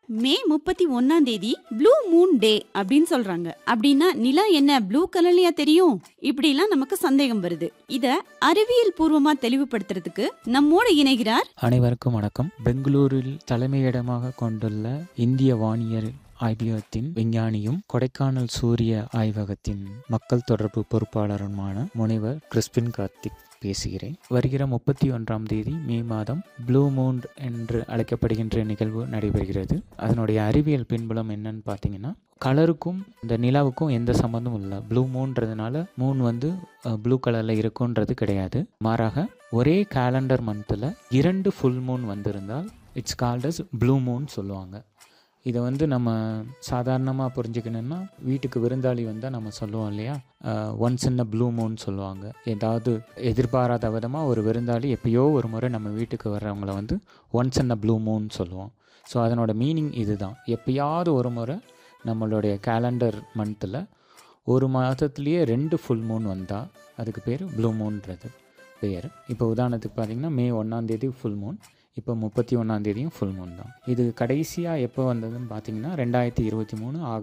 மே முப்பத்தி ஒன்னாம் தேதி ப்ளூ மூன் டே அப்படின்னு சொல்றாங்க அப்படின்னா நிலா என்ன ப்ளூ கலர்லயா தெரியும் இப்படி எல்லாம் நமக்கு சந்தேகம் வருது இத அறிவியல் பூர்வமா தெளிவுபடுத்துறதுக்கு நம்மோட இணைகிறார் அனைவருக்கும் வணக்கம் பெங்களூரில் தலைமையிடமாக கொண்டுள்ள இந்திய வானியல் ஆய்வகத்தின் விஞ்ஞானியும் கொடைக்கானல் சூரிய ஆய்வகத்தின் மக்கள் தொடர்பு பொறுப்பாளருமான முனைவர் கிறிஸ்பின் கார்த்திக் பேசுகிறேன் வருகிற முப்பத்தி ஒன்றாம் தேதி மே மாதம் ப்ளூ மூன் என்று அழைக்கப்படுகின்ற நிகழ்வு நடைபெறுகிறது அதனுடைய அறிவியல் பின்புலம் என்னன்னு பார்த்தீங்கன்னா கலருக்கும் இந்த நிலாவுக்கும் எந்த சம்மந்தமும் இல்லை ப்ளூ மூன்றதுனால மூன் வந்து ப்ளூ கலரில் இருக்குன்றது கிடையாது மாறாக ஒரே கேலண்டர் மந்தில் இரண்டு ஃபுல் மூன் வந்திருந்தால் it's called as blue moon சொல்லுவாங்க இதை வந்து நம்ம சாதாரணமாக புரிஞ்சுக்கணுன்னா வீட்டுக்கு விருந்தாளி வந்தால் நம்ம சொல்லுவோம் இல்லையா ஒன்ஸ் இன் ப்ளூ மூன் சொல்லுவாங்க ஏதாவது எதிர்பாராத விதமாக ஒரு விருந்தாளி எப்பயோ ஒரு முறை நம்ம வீட்டுக்கு வர்றவங்கள வந்து ஒன்ஸ் இன் ப்ளூ மூன் சொல்லுவோம் ஸோ அதனோட மீனிங் இதுதான் எப்பயாவது ஒரு முறை நம்மளுடைய கேலண்டர் மந்தில் ஒரு மாதத்துலேயே ரெண்டு ஃபுல் மூன் வந்தால் அதுக்கு பேர் ப்ளூ மூன்றது பெயர் இப்போ உதாரணத்துக்கு பார்த்தீங்கன்னா மே ஒன்றாந்தேதி ஃபுல் மூன் இப்போ முப்பத்தி ஒன்றாந்தேதியும் ஃபுல் மூன் தான் இது கடைசியாக எப்போ வந்ததுன்னு பார்த்தீங்கன்னா ரெண்டாயிரத்தி இருபத்தி மூணு ஆக